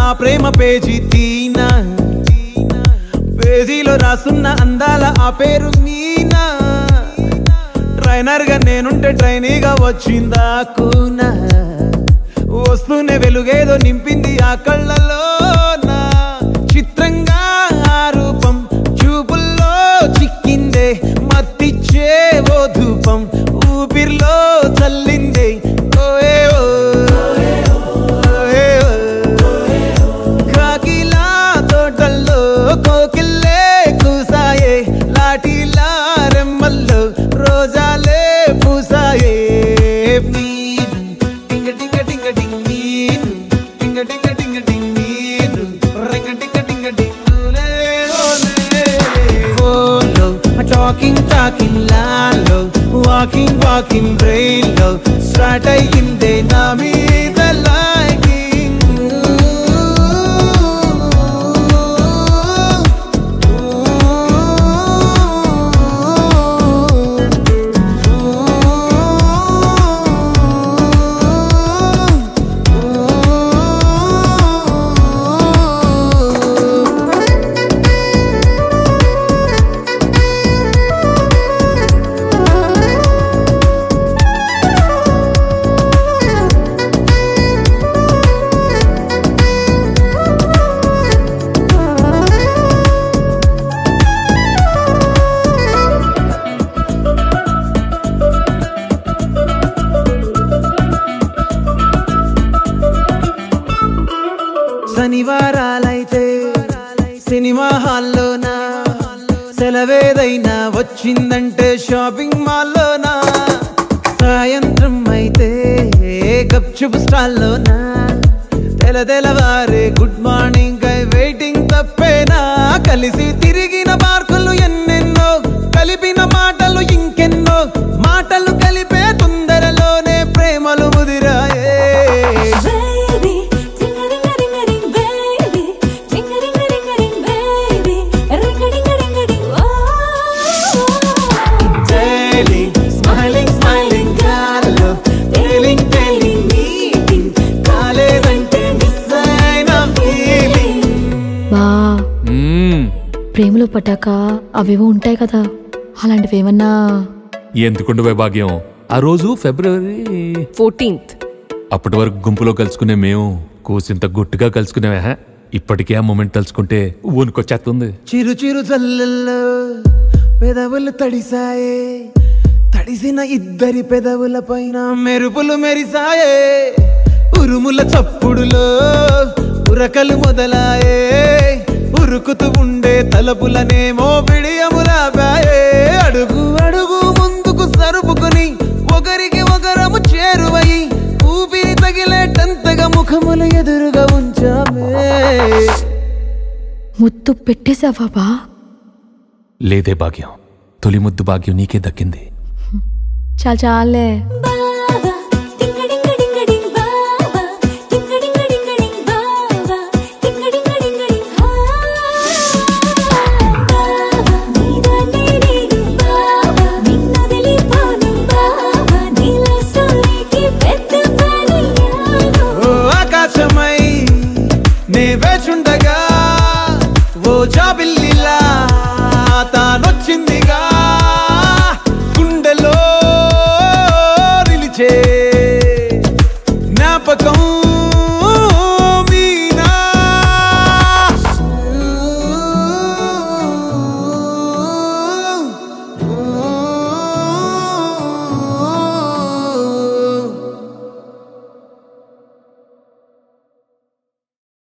ప్రేమ page తీనా పేజీలో రాసున్న అందాల ఆ పేరు మీనా ట్రైనర్ గా నేనుంటే ట్రైనీగా వచ్చిందా కూనా వస్తూనే వెలుగేదో నింపింది ఆ కళ్ళలో చిత్రంగా ఆ రూపం చూపుల్లో చిక్కిందే మత్తిచ్చే ఓ ధూపం ఊపిరిలో చల్లిందే ఓయే ఓ, ఓయే ఓ. కాకిలా తోటల్లో కోకిల్లే కూసాయే లాఠీలా రెమ్మల్లో రోజాలే పూసాయే నీరు టింగ టింగ టింగ టింగ్ నీరు టింగ టింగ టింగ టింగ్ నీరు రింగ టింగ టింగ టింగ్ లే ఓలే ఫోన్లో టాకింగ్ టాకింగ్ లాలో వాకింగ్ వాకింగ్ బ్రెయిన్ లో స్టార్ట్ అయ్యిందే నా మీద లైకింగ్ శనివారాలైతే సినిమా హాల్లోనా సెలవేదైనా వచ్చిందంటే షాపింగ్ మాల్లోనా సాయంత్రం అయితే గప్చుప్ స్టాల్లోనా తెల తెలవారే గుడ్ మార్నింగ్ ఐ వెయిటింగ్ తప్పేనా కలిసి తిరిగిన పార్కులు ఎన్నెన్నో కలిపిన మాటలు ఇంకెన్నో మాటలు కలిపే తొందరలోనే ప్రేమలు ముదిరాయే Baby, ting-a-ding-a-ding-a-ding, baby. Ting-a-ding-a-ding-a-ding, baby. Ring-a-ding-a-ding-a-ding, oh. Daily, smiling, smiling గాల్లో tailing, tailing, meeting. కాలేదంటే miss అయిన feeling. బా మ్మ్. ప్రేమలో పట్టాక అవేవో ఉంటాయి కదా అలాంటివి ఏమన్నా ఎందుకుండవే భాగ్యం ఆ రోజు ఫిబ్రవరి ఫోర్టీన్త్ అప్పటి వరకు గుంపులో కలుసుకునే మేము కూసింత గుట్టుగా కలుసుకునేవా హ? ఇప్పటికే ఆ మూమెంట్ తలుచుకుంటే ఊనుకొచ్చేస్తుంది చిరు చిరు చల్లల్లో పెదవులు తడిసాయే తడిసిన ఇద్దరి పెదవుల పైన మెరుపులు మెరిసాయే ఉరుముల చప్పుడులో ఉరకలు మొదలాయే ఉరుకుతూ ఉండే తలపులనేమో బిడియములాపాయే అడుగు అడుగు ముందుకు సరుపుకొని ఒకరికి ఒకరము చేరువై ఊపిరి తగిలేటంతగా ముఖములు ఎదురుగా ఉంచామే ముద్దు పెట్టేశావా బా లేదే భాగ్యం తొలి ముద్దు భాగ్యం నీకే దక్కింది చాలు చాలే Baba, ting-a-ding-a-ding-a-ding, baba. Ting-a-ding-a-ding-a-ding, baba. Ting-a-ding-a-ding-a-ding, ah. Baba, నీదాన్నే నేను, baba. నిన్నొదిలిపోను, baba. నీలో సోలికి పెద్ద పనియాను. ఓ ఆకాశమై నే వేచుండగా ఓ జాబిల్లిలా తానొచ్చిందిగా